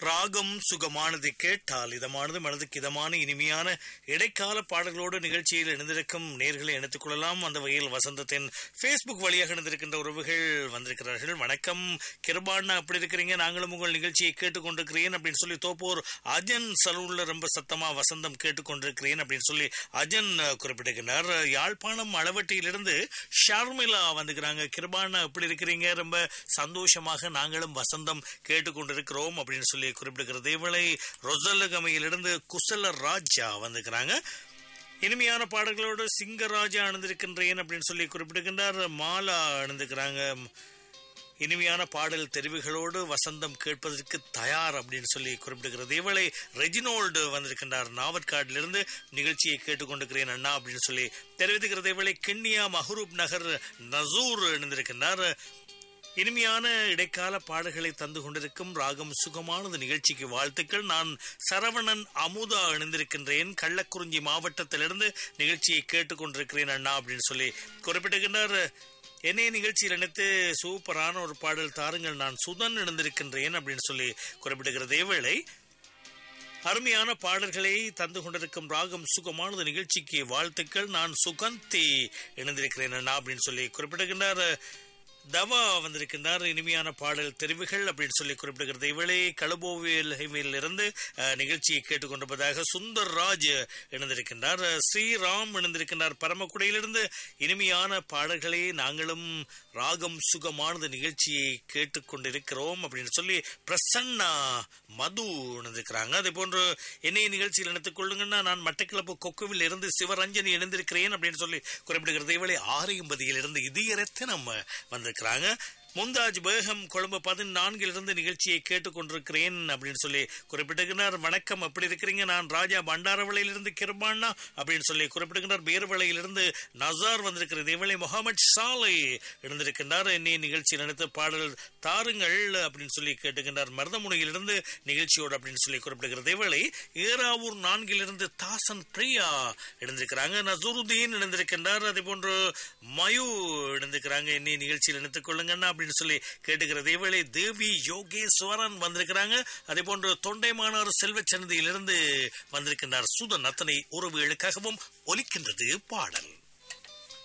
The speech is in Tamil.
ராகம் சுகமானது கேட்டால் இதமானது மனதுக்கு இதமான இனிமையான இடைக்கால பாடல்களோடு நிகழ்ச்சியில் இணைந்திருக்கும் நேர்களை இணைத்துக் கொள்ளலாம் அந்த வகையில் வசந்தத்தின் ஃபேஸ்புக் வழியாக இணைந்திருக்கின்ற உறவுகள் வந்திருக்கிறார்கள் வணக்கம் கிருபாண்ணா அப்படி இருக்கிறீங்க நாங்களும் உங்கள் நிகழ்ச்சியை கேட்டுக்கொண்டிருக்கிறேன் அப்படின்னு சொல்லி தோப்பூர் அஜன் சலூன்ல ரொம்ப சத்தமா வசந்தம் கேட்டுக்கொண்டிருக்கிறேன் அப்படின்னு சொல்லி அஜன் அஹ், குறிப்பிட்டிருக்கிறார் யாழ்ப்பாணம் அளவட்டியிலிருந்து ஷர்மிளா வந்துக்கிறாங்க கிருபாண்ணா எப்படி இருக்கிறீங்க ரொம்ப சந்தோஷமாக நாங்களும் வசந்தம் கேட்டுக்கொண்டிருக்கிறோம் அப்படின்னு சொல்லி குறிப்பிடுகிறது இவளை ரொசல்லகமையிலிருந்து குசல ராஜா வந்துக்கிறாங்க இனிமையான பாடல்களோடு சிங்கராஜா அணிந்திருக்கின்றேன் அப்படின்னு சொல்லி குறிப்பிடுகின்றார் மாலா அணிந்துக்கிறாங்க இனிமையான பாடல் தெரிவுகளோடு வசந்தம் கேட்பதற்கு தயார் அப்படின்னு சொல்லி குறிப்பிடுகிறது இவளை ரெஜினோல்டு வந்திருக்கின்றார் நாவற்காட்டிலிருந்து நிகழ்ச்சியை கேட்டுக்கொண்டிருக்கிறேன் அண்ணா அப்படின்னு சொல்லி தெரிவித்துக்கிறது இவளை கிண்ணியா மஹரூப் நகர் நசூர் இணைந்திருக்கின்றார் இனிமையான இடைக்கால பாடல்களை தந்து கொண்டிருக்கும் ராகம் சுகமானது நிகழ்ச்சிக்கு வாழ்த்துக்கள் நான் சரவணன் அமுதா இணைந்திருக்கின்றேன் கள்ளக்குறிஞ்சி மாவட்டத்திலிருந்து நிகழ்ச்சியை கேட்டுக்கொண்டிருக்கிறேன் அண்ணா அப்படின்னு சொல்லி குறிப்பிட்டிருக்கின்றார் என்னைய நிகழ்ச்சியில் இணைத்து சூப்பரான ஒரு பாடல் தாருங்கள் நான் சுதன் இணைந்திருக்கின்றேன் அப்படின்னு சொல்லி குறிப்பிடுகிறது வேளை அருமையான பாடல்களை தந்து கொண்டிருக்கும் ராகம் சுகமானது நிகழ்ச்சிக்கு வாழ்த்துக்கள் நான் சுகந்தி இணைந்திருக்கிறேன் அண்ணா அப்படின்னு சொல்லி குறிப்பிடுகின்றார் தவா வந்திருக்கின்றார் இனிமையான பாடல் தெரிவுகள் அப்படின்னு சொல்லி குறிப்பிடுகிறது இவளே கழுபோவில் இருந்து அஹ், நிகழ்ச்சியை கேட்டுக்கொண்டிருப்பதாக சுந்தர் ராஜ் இணைந்திருக்கின்றார் ஸ்ரீராம் இணைந்திருக்கின்றார் பரமக்குடியிலிருந்து இனிமையான பாடல்களை நாங்களும் ராகம் சுகமானது நிகழ்ச்சியை கேட்டுக்கொண்டிருக்கிறோம் அப்படின்னு சொல்லி பிரசன்னா மது இணைந்திருக்கிறாங்க அதே போன்று என்னைய நிகழ்ச்சியில் இணைத்துக் கொள்ளுங்கன்னா நான் மட்டக்கிளப்பு கொக்குவில் இருந்து சிவரஞ்சனி இணைந்திருக்கிறேன் அப்படின்னு சொல்லி குறிப்பிடுகிறது இவளை ஆரையம்பதியில் இருந்து இதயரத்தினம் வந்திருக்கிறாங்க முந்தாஜ் பேகம் கொழும்பு பதினான்கிலிருந்து நிகழ்ச்சியை கேட்டுக்கொண்டிருக்கிறேன் அப்படின்னு சொல்லி குறிப்பிட்டிருக்கிறார் வணக்கம் எப்படி இருக்கிறீங்க நான் ராஜா பண்டாரவளையிலிருந்து கிருபாண்ணா அப்படின்னு சொல்லி குறிப்பிடுகிறார் பேர்வளையிலிருந்து நசார் வந்திருக்கிறது இவளை முகமது சாலை இருந்திருக்கின்றார் என்னை நிகழ்ச்சி நடத்த பாடல் தாருங்கள் அப்படின்னு சொல்லி கேட்டுக்கின்றார் மருதமுனையிலிருந்து நிகழ்ச்சியோடு அப்படின்னு சொல்லி குறிப்பிடுகிறது இவளை ஏராவூர் நான்கிலிருந்து தாசன் பிரியா இணைந்திருக்கிறாங்க நசருதீன் இணைந்திருக்கின்றார் அதே போன்று மயு இணைந்திருக்கிறாங்க என்னை நிகழ்ச்சியில் இணைத்துக் கொள்ளுங்கண்ணா அப்படின்னு சொல்லி கேட்டுக்கிறது இவளை தேவி யோகேஸ்வரன் வந்திருக்கிறாங்க அதே போன்று தொண்டைமானார் செல்வச்சன்னதியிலிருந்து வந்திருக்கின்றார் சுதன் அத்தனை உறவுகளுக்காகவும் ஒலிக்கின்றது பாடல்